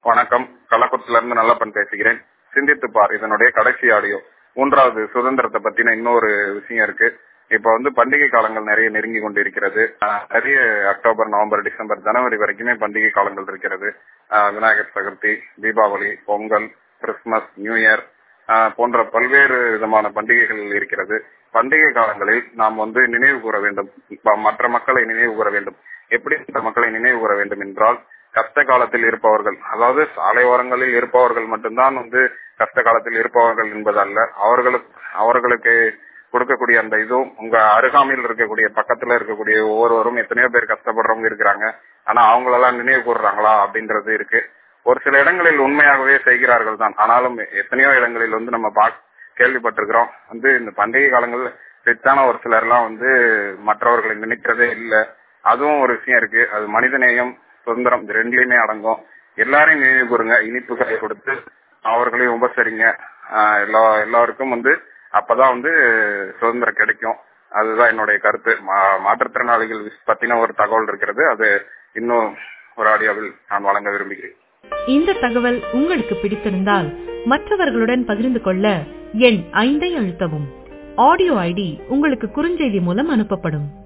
வணக்கம் கள்ளக்குளத்துல இருந்து நல்லப்பன் பேசுகிறேன் சிந்தித்து பார் இதனுடைய கடைசி ஆடியோ மூன்றாவது சுதந்திரத்தை பத்தின இன்னொரு விஷயம் இருக்கு இப்ப வந்து பண்டிகை காலங்கள் நிறைய நெருங்கி கொண்டிருக்கிறது ஆஹ் நிறைய அக்டோபர் நவம்பர் டிசம்பர் ஜனவரி வரைக்குமே பண்டிகை காலங்கள் இருக்கிறது ஆஹ் Vinayagar Chaturthi Deepavali Pongal Christmas new year ஆஹ் போன்ற பல்வேறு விதமான பண்டிகைகள் இருக்கிறது பண்டிகை காலங்களில் நாம் வந்து நினைவு கூற வேண்டும் இப்ப மற்ற மக்களை நினைவு கூற வேண்டும் எப்படி மற்ற மக்களை நினைவு கூற வேண்டும் என்றால் கஷ்ட காலத்தில் இருப்பவர்கள் அதாவது சாலை ஓரங்களில் இருப்பவர்கள் மட்டும்தான் வந்து கஷ்ட காலத்தில் இருப்பவர்கள் என்பதல்ல அவர்களுக்கு அவர்களுக்கு கொடுக்கக்கூடிய அந்த இதுவும் உங்க அருகாமையில் இருக்கக்கூடிய பக்கத்துல இருக்கக்கூடிய ஒவ்வொருவரும் எத்தனையோ பேர் கஷ்டப்படுறவங்க இருக்கிறாங்க ஆனா அவங்களெல்லாம் நினைவு கூறுறாங்களா அப்படின்றது இருக்கு ஒரு சில இடங்களில் உண்மையாகவே செய்கிறார்கள் தான் ஆனாலும் எத்தனையோ இடங்களில் வந்து நம்ம பா கேள்விப்பட்டிருக்கிறோம் வந்து இந்த பண்டிகை காலங்கள்ல ரிச்சான ஒரு சிலர் எல்லாம் வந்து மற்றவர்களை நினைக்கிறதே இல்லை அதுவும் ஒரு விஷயம் இருக்கு அது மனிதநேயம் சுதந்திரம் இது ரெண்டுலயுமே அடங்கும் எல்லாரையும் நினைவு கூறுங்க இனிப்புகளை கொடுத்து அவர்களையும் உபசரிங்க ஆஹ் எல்லா எல்லாருக்கும் வந்து அப்பதான் வந்து சுதந்திரம் கிடைக்கும் அதுதான் என்னுடைய கருத்து மா- மாற்றுத்திறனாளிகள் பத்தின ஒரு தகவல் இருக்கிறது அது இன்னும் ஒரு ஆடியோவில் நான் வழங்க விரும்புகிறேன் இந்த தகவல் உங்களுக்கு பிடித்திருந்தால் மற்றவர்களுடன் பகிர்ந்து கொள்ள எண் ஐந்தை அழுத்தவும் ஆடியோ ஐடி உங்களுக்கு குறுஞ்செய்தி மூலம் அனுப்பப்படும்